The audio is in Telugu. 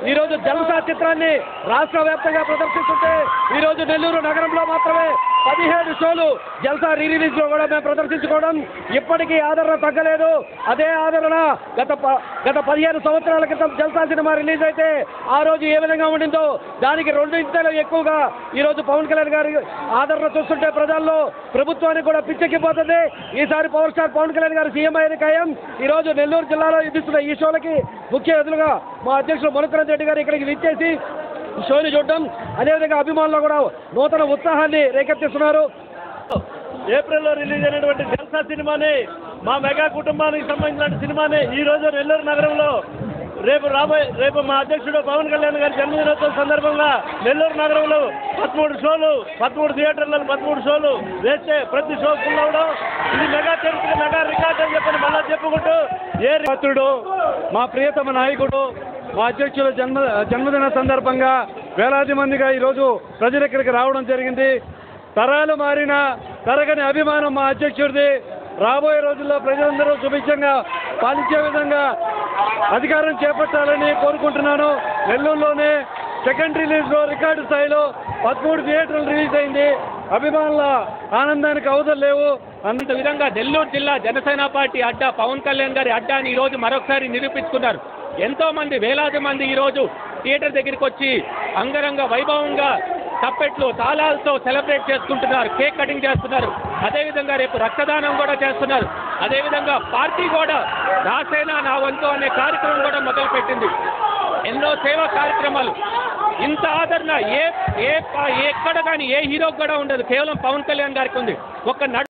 ఈ రోజు జలసా చిత్రాన్ని రాష్ట్ర వ్యాప్తంగా ప్రదర్శిస్తుంటే ఈ రోజు నెల్లూరు నగరంలో మాత్రమే పదిహేడు షోలు జల్సా రీ రిలీజ్ లో కూడా మేము ప్రదర్శించుకోవడం ఇప్పటికీ ఆదరణ తగ్గలేదు అదే ఆదరణ గత ప- గత పదిహేను సంవత్సరాల క్రితం జల్సా సినిమా రిలీజ్ అయితే ఆ రోజు ఏ విధంగా ఉండిందో దానికి రెండింతలు ఎక్కువగా ఈ రోజు పవన్ కళ్యాణ్ గారి ఆదరణ చూస్తుంటే ప్రజల్లో ప్రభుత్వానికి కూడా పిచ్చెక్కిపోతుంది ఈసారి పవర్ స్టార్ పవన్ కళ్యాణ్ గారు సీఎం అయ్యేది ఖాయం ఈ రోజు నెల్లూరు జిల్లాలో ఇస్తున్న ఈ షోలకి ముఖ్య అతిథులుగా మా అధ్యక్షులు మనుకరణ్ రెడ్డి గారు ఇక్కడికి విచ్చేసి ఈ షోని చూడడం అదేవిధంగా అభిమానులు కూడా నూతన ఉత్సాహాన్ని రేకెత్తిస్తున్నారు ఏప్రిల్లో రిలీజ్ అయినటువంటి జల్సా సినిమాని మా మెగా కుటుంబానికి సంబంధించిన సినిమాని ఈ రోజు నెల్లూరు నగరంలో రేపు రాబోయే రేపు మా అధ్యక్షుడు పవన్ కళ్యాణ్ గారి జన్మదినోత్సవం సందర్భంగా నెల్లూరు నగరంలో పదమూడు షోలు పదమూడు థియేటర్లలో పదమూడు షోలు వేస్తే ప్రతి షో ఫుల్ అవడం ఇది మెగా చరిత్ర మెగా రికార్డ్ అని చెప్పని మళ్ళా చెప్పుకుంటూ ఏ పాత్రుడు మా ప్రియతమ నాయకుడు మా అధ్యక్షుల జన్మ జన్మదిన సందర్భంగా వేలాది మందిగా ఈరోజు ప్రజలు ఇక్కడికి రావడం జరిగింది తరాలు మారిన తరగని అభిమానం మా అధ్యక్షుడిది రాబోయే రోజుల్లో ప్రజలందరూ సుభిక్షంగా పాలించే విధంగా అధికారం చేపట్టాలని కోరుకుంటున్నాను నెల్లూరులోనే సెకండ్ రిలీజ్లో రికార్డు స్థాయిలో పదమూడు థియేటర్లు రిలీజ్ అయింది అభిమానుల ఆనందానికి అవధులు లేవు అంత విధంగా నెల్లూరు జిల్లా జనసేన పార్టీ అడ్డా పవన్ కళ్యాణ్ గారి అడ్డాని ఈ రోజు మరొకసారి నిరూపించుకున్నారు ఎంతో మంది వేలాది మంది ఈ రోజు థియేటర్ దగ్గరికి వచ్చి అంగరంగ వైభవంగా తప్పెట్లు తాళాలతో సెలబ్రేట్ చేసుకుంటున్నారు కేక్ కటింగ్ చేస్తున్నారు అదేవిధంగా రేపు రక్తదానం కూడా చేస్తున్నారు అదేవిధంగా పార్టీ కూడా రాసేన నా వంతు అనే కార్యక్రమం కూడా మొదలుపెట్టింది ఎన్నో సేవా కార్యక్రమాలు ఇంత ఆదరణ ఏ ఏ ఎక్కడ కానీ ఏ హీరోకి కూడా ఉండదు కేవలం పవన్ కళ్యాణ్ గారికి ఉంది ఒక నడు